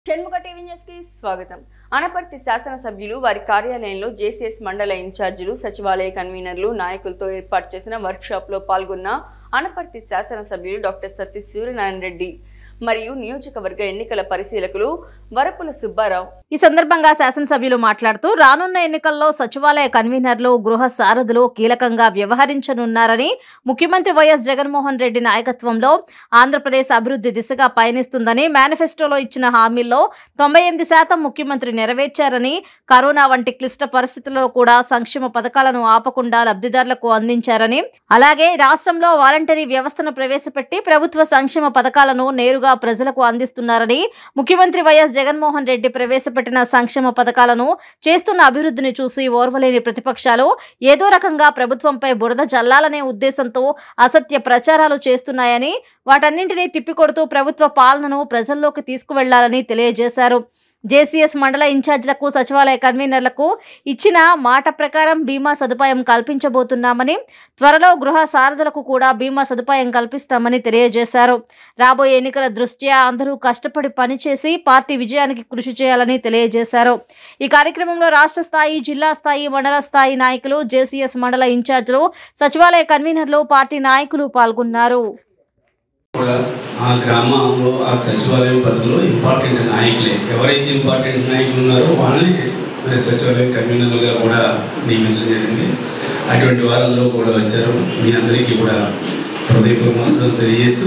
Shanmukha TV news కి స్వాగతం అనపర్తి శాసనసభ్యులు వారి కార్యాలయంలో జేసీఎస్ మండల ఇన్ఛార్జీలు సచివాలయ కన్వీనర్లు నాయకులతో ఏర్పాటు చేసిన వర్క్ షాప్ లో పాల్గొన్న అనపర్తి శాసనసభ్యులు డాక్టర్ సత్య సూర్యనారాయణ రెడ్డి మరియు నియోజకవర్గ ఎన్నికల పరిశీలకులు వరపుల సుబ్బారావు ఈ సందర్భంగా శాసనసభ్యులు మాట్లాడుతూ రానున్న ఎన్నికల్లో సచివాలయ కన్వీనర్లు గృహ సారథులు కీలకంగా వ్యవహరించనున్నారని ముఖ్యమంత్రి వైఎస్ జగన్మోహన్ రెడ్డి నాయకత్వంలో ఆంధ్రప్రదేశ్ అభివృద్ధి దిశగా పయనిస్తుందని మేనిఫెస్టోలో ఇచ్చిన హామీల్లో తొంభై ఎనిమిది శాతం ముఖ్యమంత్రి నెరవేర్చారని కరోనా వంటి క్లిష్ట పరిస్థితుల్లో కూడా సంక్షేమ పథకాలను ఆపకుండా లబ్ధిదారులకు అందించారని అలాగే రాష్ట్రంలో వాలంటరీ వ్యవస్థను ప్రవేశపెట్టి ప్రభుత్వ సంక్షేమ పథకాలను నేరుగా ప్రజలకు అందిస్తున్నారని ముఖ్యమంత్రి వైఎస్ జగన్మోహన్ రెడ్డి ప్రవేశపెట్టిన సంక్షేమ పథకాలను చేస్తున్న అభివృద్ధిని చూసి ఓర్వలేని ప్రతిపక్షాలు ఏదో రకంగా ప్రభుత్వంపై బురద జల్లాలనే ఉద్దేశంతో అసత్య ప్రచారాలు చేస్తున్నాయని వాటన్నింటినీ తిప్పికొడుతూ ప్రభుత్వ పాలనను ప్రజల్లోకి తీసుకువెళ్లాలని తెలియజేశారు జేసీఎస్ మండల ఇన్ఛార్జీలకు సచివాలయ కన్వీనర్లకు ఇచ్చిన మాట ప్రకారం బీమా సదుపాయం కల్పించబోతున్నామని త్వరలో గృహ సారథులకు కూడా బీమా సదుపాయం కల్పిస్తామని తెలియజేశారు రాబోయే ఎన్నికల దృష్ట్యా అందరూ కష్టపడి పనిచేసి పార్టీ విజయానికి కృషి చేయాలని తెలియజేశారు ఈ కార్యక్రమంలో రాష్ట్ర స్థాయి జిల్లా స్థాయి మండల స్థాయి నాయకులు జేసీఎస్ మండల ఇన్ఛార్జీలు సచివాలయ కన్వీనర్లు పార్టీ నాయకులు పాల్గొన్నారు కూడా ఆ గ్రామంలో ఆ సచివాలయం పరిధిలో ఇంపార్టెంట్ నాయకులే ఎవరైతే ఇంపార్టెంట్ నాయకులు ఉన్నారో వాళ్ళని మరి సచివాలయం కన్వీనర్లుగా కూడా నియమించడం జరిగింది అటువంటి వారందరూ కూడా వచ్చారు మీ అందరికీ కూడా హృదయపూర్వక నమస్కారం తెలియజేస్తూ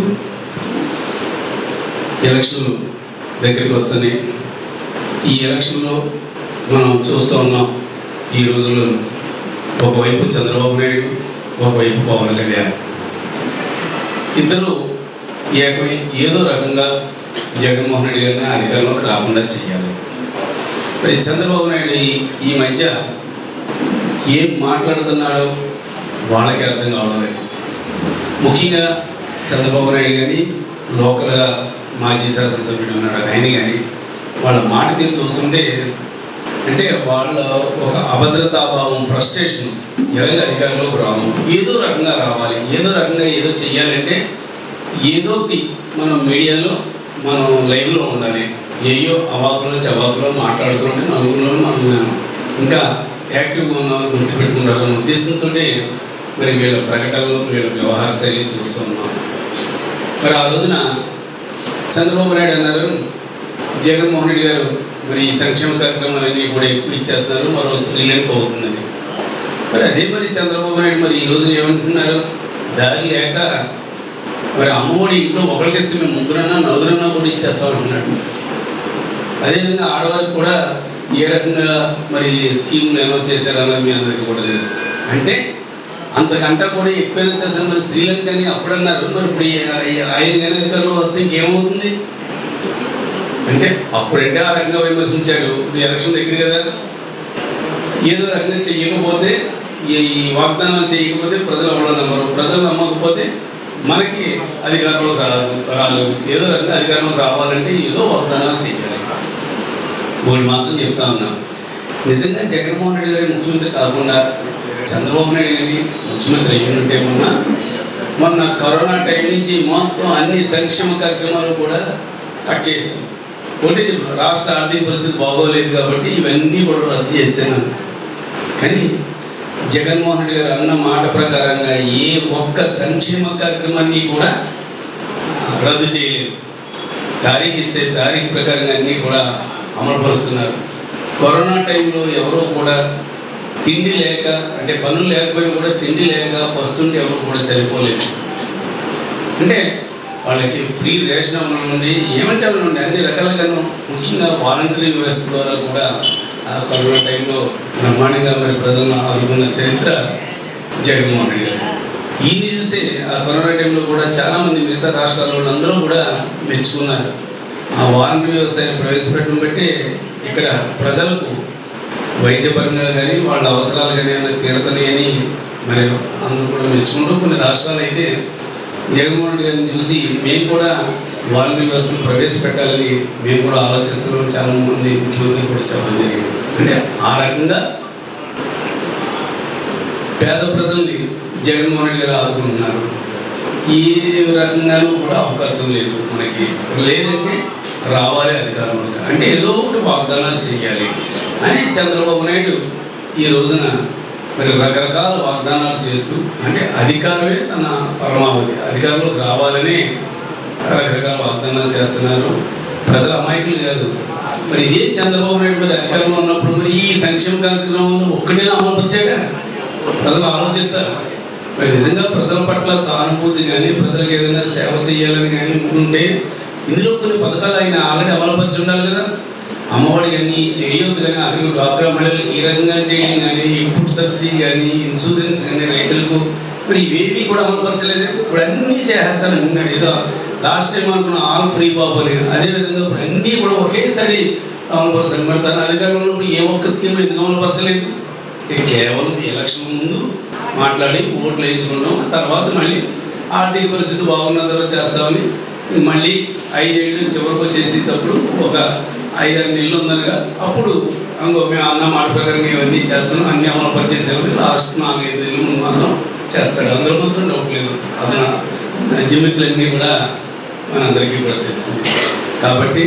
ఎలక్షన్లు దగ్గరికి వస్తున్నాయి ఈ ఎలక్షన్లో మనం చూస్తూ ఉన్నాం ఈ రోజుల్లో ఒకవైపు చంద్రబాబు నాయుడు ఒకవైపు పవన్ కళ్యాణ్ ఇద్దరు ఏకమై ఏదో రకంగా జగన్మోహన్ రెడ్డి గారిని అధికారంలోకి రాకుండా చేయాలి మరి చంద్రబాబు నాయుడు ఈ- ఈ మధ్య ఏం మాట్లాడుతున్నాడో వాళ్ళకి అర్థం కావలేదు ముఖ్యంగా చంద్రబాబు నాయుడు కానీ లోకల్గా మాజీ శాసనసభ్యుడు ఉన్నాడు ఆయన కానీ వాళ్ళ మాట తీరు చూస్తుంటే అంటే వాళ్ళ ఒక అభద్రతాభావం ఫ్రస్ట్రేషన్ ఎలాగ అధికారంలోకి రాము ఏదో రకంగా రావాలి ఏదో రకంగా ఏదో చెయ్యాలంటే ఏదో ఒకటి మనం మీడియాలో మనం లైవ్లో ఉండాలి ఏయో అవాకులో చవాకులో మాట్లాడుతుంటే నలుగురిలో మనం ఇంకా యాక్టివ్గా ఉన్నామని గుర్తుపెట్టుకుంటారనే ఉద్దేశంతో మరి వీళ్ళ ప్రకటనలు వీళ్ళ వ్యవహార శైలి చూస్తూ ఉన్నాం మరి ఆ రోజున చంద్రబాబు నాయుడు అన్నారు జగన్మోహన్ రెడ్డి గారు మరి ఈ సంక్షేమ కార్యక్రమాలన్నీ కూడా ఎక్కువ ఇచ్చేస్తున్నారు మరో స్త్రీలకు అవుతుందని మరి అదే మరి చంద్రబాబు నాయుడు మరి ఈ రోజున ఏమంటున్నారు దారి లేక మరి అమ్మఒడి ఇంట్లో ఒకరికి ఇస్తే మేము ముగ్గురన్నా నలుగురన్నా కూడా ఇచ్చేస్తాం అంటున్నాడు అదేవిధంగా ఆడవారికి కూడా ఏ రకంగా మరి స్కీమ్లు అనౌన్స్ చేశారన్నది మీ అందరికీ కూడా తెలుసు అంటే అంతకంటే కూడా ఎక్కువైనా చేశారు మరి శ్రీలంక కానీ అప్పుడు అన్నారు మరి ఇప్పుడు ఈ- ఆయన కానీ అధికారంలో వస్తే ఇంకేమవుతుంది అంటే అప్పుడంటే ఆ రకంగా విమర్శించాడు ఇప్పుడు ఎలక్షన్ దగ్గర కదా ఏదో రకంగా చెయ్యకపోతే ఈ ఈ వాగ్దానాలు చేయకపోతే ప్రజలు ఎవరో నమ్మరు ప్రజలు నమ్మకపోతే మనకి అధికారంలోకి రాదు రాదు ఏదో రకంగా అధికారంలోకి రావాలంటే ఏదో వాగ్దానాలు చేయాలి ఒకటి మాత్రం చెప్తా ఉన్నాం నిజంగా జగన్మోహన్ రెడ్డి గారి ముఖ్యమంత్రి కాకుండా చంద్రబాబు నాయుడు గారి ముఖ్యమంత్రి అయ్యి ఉంటే మొన్న మొన్న కరోనా టైం నుంచి మొత్తం అన్ని సంక్షేమ కార్యక్రమాలు కూడా కట్ చేస్తాం ఒకటి చెప్పు, రాష్ట్ర ఆర్థిక పరిస్థితి బాగోలేదు కాబట్టి ఇవన్నీ కూడా రద్దు చేశాను కానీ జగన్మోహన్ రెడ్డి గారు అన్న మాట ప్రకారంగా ఏ ఒక్క సంక్షేమ కార్యక్రమాన్ని కూడా ఆ, రద్దు చేయలేదు తారీఖు ఇస్తే తారీఖు ప్రకారంగా అన్నీ కూడా అమలుపరుస్తున్నారు కరోనా టైంలో ఎవరో కూడా తిండి లేక అంటే పనులు లేకపోయినా కూడా తిండి లేక పస్తుంటే ఎవరు కూడా చనిపోలేదు అంటే వాళ్ళకి ఫ్రీ రేషన్ అమలు నుండి ఏమంటే అమలు నుండి అన్ని రకాలుగాను ముఖ్యంగా వాలంటరీ వ్యవస్థ ద్వారా కూడా ఆ కరోనా టైంలో బ్రహ్మాండంగా మరి ప్రజలను ఆదుకున్న చరిత్ర జగన్మోహన్ రెడ్డి గారు ఈయన్ని చూసి ఆ కరోనా టైంలో కూడా చాలామంది మిగతా రాష్ట్రాల వాళ్ళందరూ కూడా మెచ్చుకున్నారు ఆ వాలంటరీ వ్యవస్థను ప్రవేశపెట్టడం బట్టి ఇక్కడ ప్రజలకు వైద్యపరంగా కానీ వాళ్ళ అవసరాలు కానీ ఏమైనా తీరతని అని మరి అందరూ కూడా మెచ్చుకుంటూ కొన్ని రాష్ట్రాలు అయితే జగన్మోహన్ రెడ్డి గారిని చూసి మేము కూడా వాలంటరీ వ్యవస్థను ప్రవేశపెట్టాలని మేము కూడా ఆలోచిస్తున్నాం చాలా మంది ముఖ్యమంత్రులు కూడా చెప్పడం జరిగింది అంటే ఆ రకంగా పేద ప్రజల్ని జగన్మోహన్ రెడ్డి గారు ఆదుకుంటున్నారు ఏ రకంగానూ కూడా అవకాశం లేదు మనకి లేదంటే రావాలి అధికారంలోకి అంటే ఏదో ఒకటి వాగ్దానాలు చేయాలి అని చంద్రబాబు నాయుడు ఈ రోజున మరి రకరకాల వాగ్దానాలు చేస్తూ అంటే అధికారమే తన పరమావధి అధికారంలోకి రావాలని రకరకాల వాగ్దానాలు చేస్తున్నారు ప్రజల అమాయకులు కాదు మరి ఇదే చంద్రబాబు నాయుడు మరి అధికారంలో ఉన్నప్పుడు మరి ఈ సంక్షేమ కార్యక్రమంలో ఒక్కడే అమలు పరిచాడా ప్రజలు ఆలోచిస్తారు మరి నిజంగా ప్రజల పట్ల సానుభూతి కానీ ప్రజలకు ఏదైనా సేవ చేయాలని కానీ ఉంటే ఇందులో కొన్ని పథకాలు ఆయన ఆల్రెడీ అమలుపరిచి ఉండాలి కదా అమ్మఒడి కానీ చేయొద్దు కానీ అక్కడ డ్వాక్రా మహిళలకు ఈ రకంగా చేయడం కానీ ఇన్పుట్ సబ్సిడీ కానీ ఇన్సూరెన్స్ కానీ రైతులకు మరి ఇవేవి కూడా అమలుపరచలేదు ఇప్పుడు అన్నీ చేస్తాను ఉన్నాడు ఏదో లాస్ట్ టైం అనుకున్న ఆల్ ఫ్రీ బాబు అని అదేవిధంగా ఇప్పుడు అన్నీ కూడా ఒకేసారి అమలుపరచాలి మరి తన అధికారంలో ఉన్నప్పుడు ఏ ఒక్క స్కీమ్ ఎందుకు అమలుపరచలేదు ఇది కేవలం ఎలక్షన్ ముందు మాట్లాడి ఓట్లు వేయించుకుంటాం తర్వాత మళ్ళీ ఆర్థిక పరిస్థితి బాగున్న తర్వాత చేస్తామని మళ్ళీ ఐదేళ్ళు చివరికి వచ్చేసేటప్పుడు ఒక ఐదారు నెలలు ఉందనగా అప్పుడు ఇంకో మేము అన్న మాట ప్రకారం ఇవన్నీ చేస్తున్నాం అన్ని అమలు పరిచేసామని లాస్ట్ నాలుగైదు నెలల ముందు మాత్రం చేస్తాడు అందులో మాత్రం డౌట్ లేదు అది నా జిమ్మిక్లన్నీ కూడా మనందరికీ కూడా తెలిసింది కాబట్టి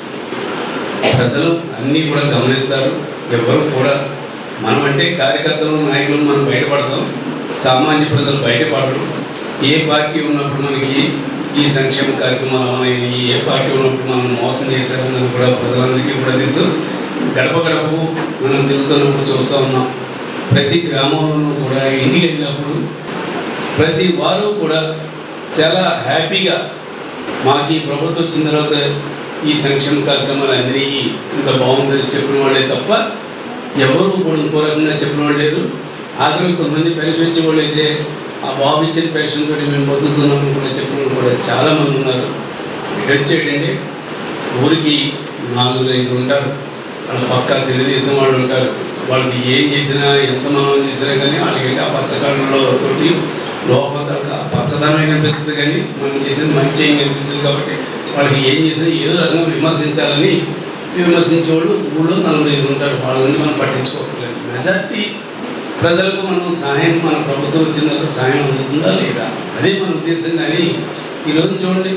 ప్రజలు అన్నీ కూడా గమనిస్తారు ఎవరు కూడా మనం అంటే కార్యకర్తలు నాయకులు మనం బయటపడతాం సామాన్య ప్రజలు బయటపడరు ఏ పార్టీ ఉన్నప్పుడు మనకి ఈ సంక్షేమ కార్యక్రమాలు అమలైనవి ఏ పార్టీ ఉన్నప్పుడు మనం మోసం చేశారన్నది కూడా ప్రజలందరికీ కూడా తెలుసు గడప గడపకు మనం తిరుగుతున్నప్పుడు చూస్తూ ఉన్నాం ప్రతి గ్రామంలోనూ కూడా ఇంటికి వెళ్ళినప్పుడు ప్రతి వారు కూడా చాలా హ్యాపీగా మాకు ఈ ప్రభుత్వం వచ్చిన తర్వాత ఈ సంక్షేమ కార్యక్రమాలు అందినాయి ఇంత బాగుందని చెప్పిన వాళ్ళే తప్ప ఎవరు కూడా ఇంకో రకంగా చెప్పిన వాళ్ళు లేరు ఆఖరికి కొంతమంది పెన్షన్ ఇచ్చే వాళ్ళు అయితే ఆ బాబు ఇచ్చిన పెన్షన్ తోటి మేము బతుకుతున్నామని కూడా చెప్పిన వాళ్ళు కూడా చాలామంది ఉన్నారు ఇది వచ్చేటండి ఊరికి నాలుగు ఐదు ఉంటారు వాళ్ళ పక్క తెలుగుదేశం వాళ్ళు ఉంటారు వాళ్ళకి ఏం చేసినా ఎంత మనం చేసినా కానీ వాళ్ళకి ఆ పచ్చకళ్ళలో తోటి లోపల ఆ పచ్చదనమే కనిపిస్తుంది కానీ మనం చేసిన మంచి ఏం కనిపించదు కాబట్టి వాళ్ళకి ఏం చేసినా ఏదో రకంగా విమర్శించాలని విమర్శించే వాళ్ళు ఊళ్ళో నలుగురు ఐదు ఉంటారు వాళ్ళ గురించి మనం పట్టించుకోకర్లేదు మెజార్టీ ప్రజలకు మనం సహాయం మన ప్రభుత్వం వచ్చిన తర్వాత సహాయం అందుతుందా లేదా అదే మన ఉద్దేశం కానీ ఈరోజు చూడండి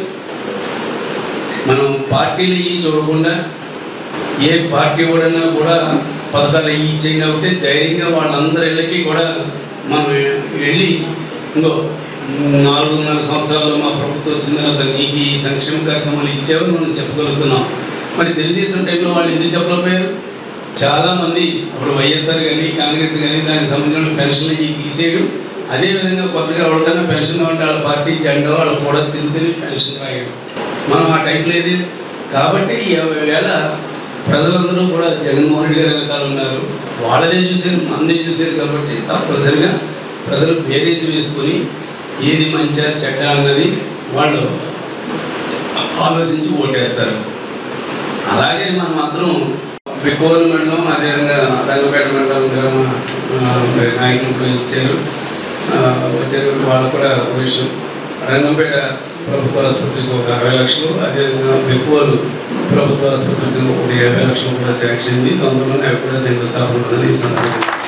మనం పార్టీలు ఇవి చూడకుండా ఏ పార్టీ వాడన్నా కూడా పథకాలు ఇవి ఇచ్చాం కాబట్టి ధైర్యంగా వాళ్ళందరి ఇళ్ళకి కూడా మనం వెళ్ళి ఇంకో నాలుగున్నర సంవత్సరాల్లో మా ప్రభుత్వం వచ్చిన తర్వాత నీకు ఈ సంక్షేమ కార్యక్రమాలు ఇచ్చావని మనం చెప్పగలుగుతున్నాం మరి తెలుగుదేశం టైంలో వాళ్ళు ఎందుకు చెప్పలేకపోయారు చాలామంది అప్పుడు వైఎస్ఆర్ కానీ కాంగ్రెస్ కానీ దానికి సంబంధించిన పెన్షన్లు ఇవి తీసేయడం అదేవిధంగా కొత్తగా ఎవరికైనా పెన్షన్ కావాలంటే వాళ్ళ పార్టీ జెండా వాళ్ళు కూడా తిరుగుతుంది పెన్షన్ రాయడం మనం ఆ టైంలో ఏది కాబట్టి వేళ ప్రజలందరూ కూడా జగన్మోహన్ రెడ్డి గారి వెనకాల ఉన్నారు వాళ్ళదే చూసారు మందే చూసారు కాబట్టి తప్పనిసరిగా ప్రజలు బేరేజ్ వేసుకొని ఏది మంచా చెడ్డ అన్నది వాళ్ళు ఆలోచించి ఓటేస్తారు అలాగే మనం మాత్రం బిక్కోలు మండలం అదేవిధంగా రంగపేట మండలం గ్రామ ఆ, మరి నాయకులు కూడా ఇచ్చారు ఆ, వచ్చారు వాళ్ళకు కూడా ఒక విషయం రంగంపేట ప్రభుత్వ ఆసుపత్రికి ఒక అరవై లక్షలు అదేవిధంగా బిక్కోలు ప్రభుత్వ ఆసుపత్రికి ఒక యాభై లక్షలు కూడా శాంక్షన్ అయింది తొందరలోనే అవి కూడా శంకుస్థాపన ఉంటుందని ఈ సందర్భంగా